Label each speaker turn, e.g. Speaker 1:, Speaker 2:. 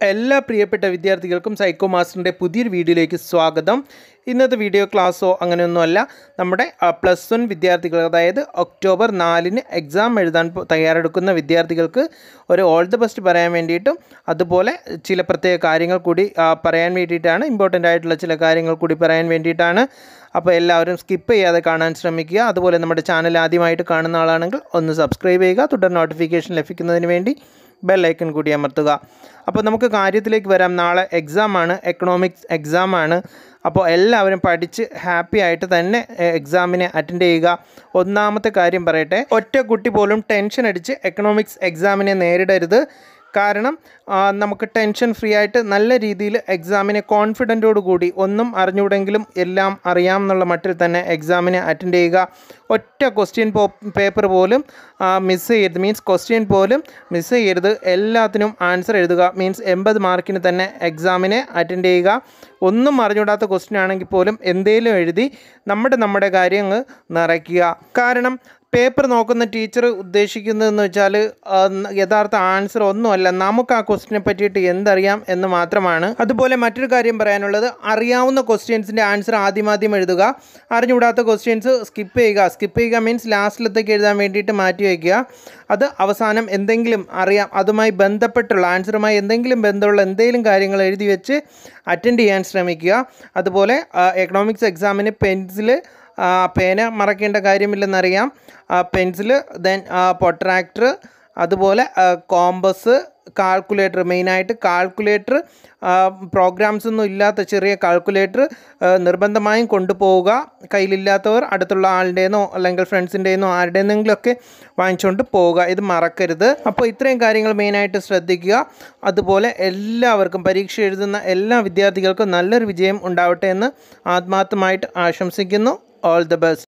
Speaker 1: എല്ലാ പ്രിയപ്പെട്ട വിദ്യാർത്ഥികൾക്കും സൈക്കോ മാസ്റ്ററിൻ്റെ പുതിയൊരു വീഡിയോയിലേക്ക് സ്വാഗതം ഇന്നത്തെ വീഡിയോ ക്ലാസ്സോ അങ്ങനെയൊന്നുമല്ല നമ്മുടെ പ്ലസ് വൺ വിദ്യാർത്ഥികൾ അതായത് ഒക്ടോബർ നാലിന് എക്സാം എഴുതാൻ പോ- തയ്യാറെടുക്കുന്ന വിദ്യാർത്ഥികൾക്ക് ഒരു ഓൾ ദി ബെസ്റ്റ് പറയാൻ വേണ്ടിയിട്ടും അതുപോലെ ചില പ്രത്യേക കാര്യങ്ങൾ കൂടി ആ, പറയാൻ വേണ്ടിയിട്ടാണ് ഇമ്പോർട്ടൻ്റ് ആയിട്ടുള്ള ചില കാര്യങ്ങൾ കൂടി പറയാൻ വേണ്ടിയിട്ടാണ് അപ്പോൾ എല്ലാവരും സ്കിപ്പ് ചെയ്യാതെ കാണാൻ ശ്രമിക്കുക അതുപോലെ നമ്മുടെ ചാനൽ ആദ്യമായിട്ട് കാണുന്ന ആളാണെങ്കിൽ ഒന്ന് സബ്സ്ക്രൈബ് ചെയ്യുക തുടർന്ന് നോട്ടിഫിക്കേഷൻ ലഭിക്കുന്നതിന് വേണ്ടി ബെല്ലൈക്കൺ കൂടി അമർത്തുക അപ്പോൾ നമുക്ക് കാര്യത്തിലേക്ക് വരാം നാളെ എക്സാമാണ് എക്കണോമിക്സ് എക്സാമാണ് അപ്പോൾ എല്ലാവരും പഠിച്ച് ഹാപ്പി ആയിട്ട് തന്നെ എക്സാമിനെ അറ്റൻഡ് ചെയ്യുക ഒന്നാമത്തെ കാര്യം പറയട്ടെ ഒറ്റ കുട്ടി പോലും ടെൻഷൻ അടിച്ച് എക്കണോമിക്സ് എക്സാമിനെ നേരിടരുത് കാരണം ആ, നമുക്ക് ടെൻഷൻ ഫ്രീ ആയിട്ട് നല്ല രീതിയിൽ എക്സാമിനെ കോൺഫിഡൻറ്റോട് കൂടി ഒന്നും അറിഞ്ഞുകൂടെങ്കിലും എല്ലാം അറിയാം എന്നുള്ള മട്ടിൽ തന്നെ എക്സാമിനെ അറ്റൻഡ് ചെയ്യുക ഒറ്റ ക്വസ്റ്റ്യൻ പോ പേപ്പർ പോലും മിസ് ചെയ്യരുത് മീൻസ് ക്വസ്റ്റ്യൻ പോലും മിസ് ചെയ്യരുത് എല്ലാത്തിനും ആൻസർ എഴുതുക മീൻസ് എൺപത് മാർക്കിന് തന്നെ എക്സാമിനെ അറ്റൻഡ് ചെയ്യുക ഒന്നും അറിഞ്ഞുകൂടാത്ത ക്വസ്റ്റ്യൻ ആണെങ്കിൽ പോലും എന്തേലും എഴുതി നമ്മുടെ നമ്മുടെ കാര്യങ്ങൾ നിറയ്ക്കുക കാരണം പേപ്പർ നോക്കുന്ന ടീച്ചർ ഉദ്ദേശിക്കുന്നതെന്ന് വെച്ചാൽ ആ, ന- യഥാർത്ഥ ആൻസർ ഒന്നുമല്ല നമുക്ക് ആ ക്വസ്റ്റിനെ പറ്റിയിട്ട് എന്തറിയാം എന്ന് മാത്രമാണ് അതുപോലെ മറ്റൊരു കാര്യം പറയാനുള്ളത് അറിയാവുന്ന ക്വസ്റ്റ്യൻസിൻ്റെ ആൻസർ ആദ്യം ആദ്യം എഴുതുക അറിഞ്ഞുകൂടാത്ത ക്വസ്റ്റ്യൻസ് സ്കിപ്പ് ചെയ്യുക സ്കിപ്പ് ചെയ്യുക മീൻസ് ലാസ്റ്റിലത്തേക്ക് എഴുതാൻ വേണ്ടിയിട്ട് മാറ്റി വയ്ക്കുക അത് അവസാനം എന്തെങ്കിലും അറിയാം അതുമായി ബന്ധപ്പെട്ടുള്ള ആൻസറുമായി എന്തെങ്കിലും ബന്ധമുള്ള എന്തെങ്കിലും കാര്യങ്ങൾ എഴുതി വെച്ച് അറ്റൻഡ് ചെയ്യാൻ ശ്രമിക്കുക അതുപോലെ എക്കണോമിക്സ് എക്സാമിന് പെൻസില് ആ, പേന മറക്കേണ്ട കാര്യമില്ലെന്നറിയാം പെൻസില് ദെൻ പൊട്രാക്ടർ അതുപോലെ കോമ്പസ് കാൽക്കുലേറ്റർ മെയിനായിട്ട് കാൽക്കുലേറ്റർ പ്രോഗ്രാംസ് ഒന്നും ഇല്ലാത്ത ചെറിയ കാൽക്കുലേറ്റർ നിർബന്ധമായും കൊണ്ടുപോവുക കയ്യിലില്ലാത്തവർ അടുത്തുള്ള ആളുടേന്നോ അല്ലെങ്കിൽ ഫ്രണ്ട്സിൻ്റെന്നോ ആരുടെയെന്നെങ്കിലുമൊക്കെ വാങ്ങിച്ചുകൊണ്ട് പോവുക ഇത് മറക്കരുത് അപ്പോൾ ഇത്രയും കാര്യങ്ങൾ മെയിനായിട്ട് ശ്രദ്ധിക്കുക അതുപോലെ എല്ലാവർക്കും പരീക്ഷ എഴുതുന്ന എല്ലാ വിദ്യാർത്ഥികൾക്കും നല്ലൊരു വിജയം ഉണ്ടാവട്ടെ എന്ന് ആത്മാർത്ഥമായിട്ട് ആശംസിക്കുന്നു ഓൾ ദ ബെസ്റ്റ്